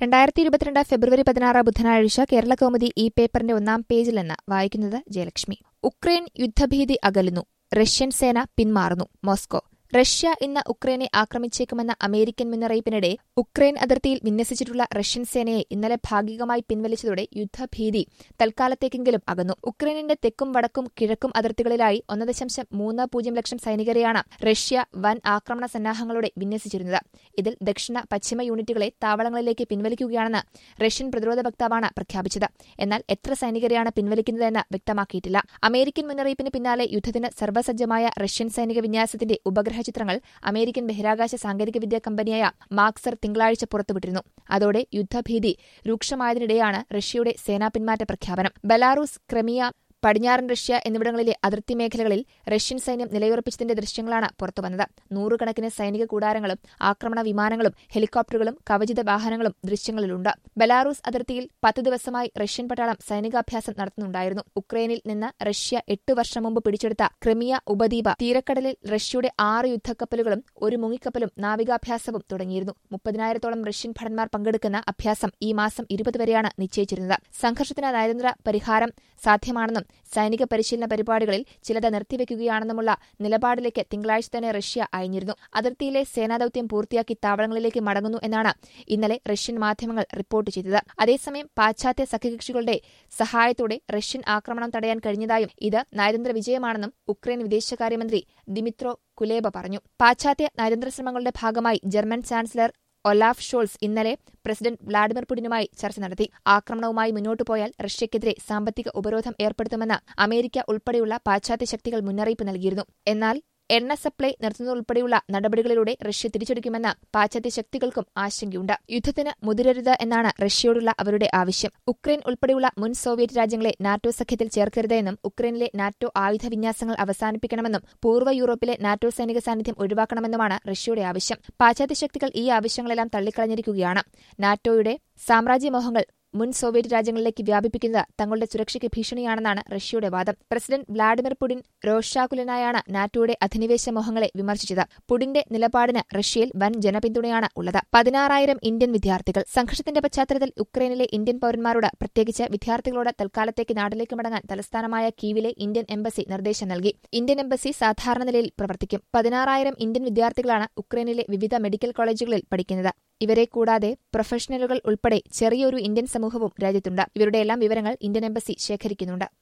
രണ്ടായിരത്തി ഇരുപത്തിരണ്ട് ഫെബ്രുവരി പതിനാറ് ബുധനാഴ്ച കേരള കൗമുദി ഈ പേപ്പറിന്റെ ഒന്നാം പേജിൽ നിന്ന് വായിക്കുന്നത് ജയലക്ഷ്മി ഉക്രൈൻ യുദ്ധഭീതി അകലുന്നു റഷ്യൻ സേന പിന്മാറുന്നു മോസ്കോ റഷ്യ ഇന്ന് ഉക്രൈനെ ആക്രമിച്ചേക്കുമെന്ന അമേരിക്കൻ മുന്നറിയിപ്പിനിടെ ഉക്രൈൻ അതിർത്തിയിൽ വിന്യസിച്ചിട്ടുള്ള റഷ്യൻ സേനയെ ഇന്നലെ ഭാഗികമായി പിൻവലിച്ചതോടെ യുദ്ധഭീതി തൽക്കാലത്തേക്കെങ്കിലും അകന്നു ഉക്രൈനിന്റെ തെക്കും വടക്കും കിഴക്കും അതിർത്തികളിലായി ഒന്ന് ദശാംശം മൂന്ന് പൂജ്യം ലക്ഷം സൈനികരെയാണ് റഷ്യ വൻ ആക്രമണ സന്നാഹങ്ങളോടെ വിന്യസിച്ചിരുന്നത് ഇതിൽ ദക്ഷിണ പശ്ചിമ യൂണിറ്റുകളെ താവളങ്ങളിലേക്ക് പിൻവലിക്കുകയാണെന്ന് റഷ്യൻ പ്രതിരോധ വക്താവാണ് പ്രഖ്യാപിച്ചത് എന്നാൽ എത്ര സൈനികരെയാണ് പിൻവലിക്കുന്നതെന്ന് വ്യക്തമാക്കിയിട്ടില്ല അമേരിക്കൻ മുന്നറിയിപ്പിന് പിന്നാലെ യുദ്ധത്തിന് സർവ്വസജ്ജമായ റഷ്യൻ സൈനിക വിന്യാസത്തിന്റെ ഉപഗ്രഹ ചിത്രങ്ങൾ അമേരിക്കൻ ബഹിരാകാശ സാങ്കേതികവിദ്യാ കമ്പനിയായ മാക്സർ തിങ്കളാഴ്ച പുറത്തുവിട്ടിരുന്നു അതോടെ യുദ്ധഭീതി രൂക്ഷമായതിനിടെയാണ് റഷ്യയുടെ സേനാ പിന്മാറ്റ പ്രഖ്യാപനം ബെലാറൂസ് ക്രമിയ പടിഞ്ഞാറൻ റഷ്യ എന്നിവിടങ്ങളിലെ അതിർത്തി മേഖലകളിൽ റഷ്യൻ സൈന്യം നിലയുറപ്പിച്ചതിന്റെ ദൃശ്യങ്ങളാണ് പുറത്തുവന്നത് നൂറുകണക്കിന് സൈനിക കൂടാരങ്ങളും ആക്രമണ വിമാനങ്ങളും ഹെലികോപ്റ്ററുകളും കവചിത വാഹനങ്ങളും ദൃശ്യങ്ങളിലുണ്ട് ബെലാറൂസ് അതിർത്തിയിൽ പത്ത് ദിവസമായി റഷ്യൻ പട്ടാളം സൈനികാഭ്യാസം നടത്തുന്നുണ്ടായിരുന്നു ഉക്രൈനിൽ നിന്ന് റഷ്യ എട്ട് വർഷം മുമ്പ് പിടിച്ചെടുത്ത ക്രിമിയ ഉപദ്വീപ് തീരക്കടലിൽ റഷ്യയുടെ ആറ് യുദ്ധക്കപ്പലുകളും ഒരു മുങ്ങിക്കപ്പലും നാവികാഭ്യാസവും തുടങ്ങിയിരുന്നു മുപ്പതിനായിരത്തോളം റഷ്യൻ ഭടന്മാർ പങ്കെടുക്കുന്ന അഭ്യാസം ഈ മാസം ഇരുപത് വരെയാണ് നിശ്ചയിച്ചിരുന്നത് സംഘർഷത്തിന് നയതന്ത്ര പരിഹാരം സാധ്യമാണെന്നും സൈനിക പരിശീലന പരിപാടികളിൽ ചിലത് നിർത്തിവെക്കുകയാണെന്നുമുള്ള നിലപാടിലേക്ക് തിങ്കളാഴ്ച തന്നെ റഷ്യ അയഞ്ഞിരുന്നു അതിർത്തിയിലെ സേനാദൌത്യം പൂർത്തിയാക്കി താവളങ്ങളിലേക്ക് മടങ്ങുന്നു എന്നാണ് ഇന്നലെ റഷ്യൻ മാധ്യമങ്ങൾ റിപ്പോർട്ട് ചെയ്തത് അതേസമയം പാശ്ചാത്യ സഖ്യകക്ഷികളുടെ സഹായത്തോടെ റഷ്യൻ ആക്രമണം തടയാൻ കഴിഞ്ഞതായും ഇത് നയതന്ത്ര വിജയമാണെന്നും ഉക്രൈൻ വിദേശകാര്യമന്ത്രി ദിമിത്രോ കുലേബ പറഞ്ഞു പാശ്ചാത്യ നയതന്ത്ര ശ്രമങ്ങളുടെ ഭാഗമായി ജർമ്മൻ ചാൻസലർ ഒലാഫ് ഷോൾസ് ഇന്നലെ പ്രസിഡന്റ് വ്ളാഡിമിർ പുടിനുമായി ചർച്ച നടത്തി ആക്രമണവുമായി മുന്നോട്ടു പോയാൽ റഷ്യക്കെതിരെ സാമ്പത്തിക ഉപരോധം ഏർപ്പെടുത്തുമെന്ന് അമേരിക്ക ഉൾപ്പെടെയുള്ള പാശ്ചാത്യ ശക്തികൾ മുന്നറിയിപ്പ് നൽകിയിരുന്നു എന്നാൽ എണ്ണ സപ്ലൈ നിർത്തുന്നതുൾപ്പെടെയുള്ള നടപടികളിലൂടെ റഷ്യ തിരിച്ചടിക്കുമെന്ന് പാശ്ചാത്യ ശക്തികൾക്കും ആശങ്കയുണ്ട് യുദ്ധത്തിന് മുതിരരുത് എന്നാണ് റഷ്യയോടുള്ള അവരുടെ ആവശ്യം ഉക്രൈൻ ഉൾപ്പെടെയുള്ള മുൻ സോവിയറ്റ് രാജ്യങ്ങളെ നാറ്റോ സഖ്യത്തിൽ ചേർക്കരുതെന്നും ഉക്രൈനിലെ നാറ്റോ ആയുധ വിന്യാസങ്ങൾ അവസാനിപ്പിക്കണമെന്നും പൂർവ്വ യൂറോപ്പിലെ നാറ്റോ സൈനിക സാന്നിധ്യം ഒഴിവാക്കണമെന്നുമാണ് റഷ്യയുടെ ആവശ്യം പാശ്ചാത്യ ശക്തികൾ ഈ ആവശ്യങ്ങളെല്ലാം തള്ളിക്കളഞ്ഞിരിക്കുകയാണ് നാറ്റോയുടെ സാമ്രാജ്യമോഹങ്ങൾ മുൻ സോവിയറ്റ് രാജ്യങ്ങളിലേക്ക് വ്യാപിപ്പിക്കുന്നത് തങ്ങളുടെ സുരക്ഷയ്ക്ക് ഭീഷണിയാണെന്നാണ് റഷ്യയുടെ വാദം പ്രസിഡന്റ് വ്ളാഡിമിർ പുടിൻ രോഷാകുലനായാണ് നാറ്റോയുടെ അധിനിവേശ മോഹങ്ങളെ വിമർശിച്ചത് പുടിന്റെ നിലപാടിന് റഷ്യയിൽ വൻ ജനപിന്തുണയാണ് ഉള്ളത് പതിനാറായിരം ഇന്ത്യൻ വിദ്യാർത്ഥികൾ സംഘർഷത്തിന്റെ പശ്ചാത്തലത്തിൽ ഉക്രൈനിലെ ഇന്ത്യൻ പൌരന്മാരോട് പ്രത്യേകിച്ച് വിദ്യാർത്ഥികളോട് തൽക്കാലത്തേക്ക് നാട്ടിലേക്ക് മടങ്ങാൻ തലസ്ഥാനമായ കീവിലെ ഇന്ത്യൻ എംബസി നിർദ്ദേശം നൽകി ഇന്ത്യൻ എംബസി സാധാരണ നിലയിൽ പ്രവർത്തിക്കും പതിനാറായിരം ഇന്ത്യൻ വിദ്യാർത്ഥികളാണ് ഉക്രൈനിലെ വിവിധ മെഡിക്കൽ കോളേജുകളിൽ പഠിക്കുന്നത് ഇവരെ കൂടാതെ പ്രൊഫഷണലുകൾ ഉൾപ്പെടെ ചെറിയൊരു ഇന്ത്യൻ സമൂഹവും രാജ്യത്തുണ്ട് ഇവരുടെയെല്ലാം വിവരങ്ങൾ ഇന്ത്യൻ എംബസി ശേഖരിക്കുന്നുണ്ട്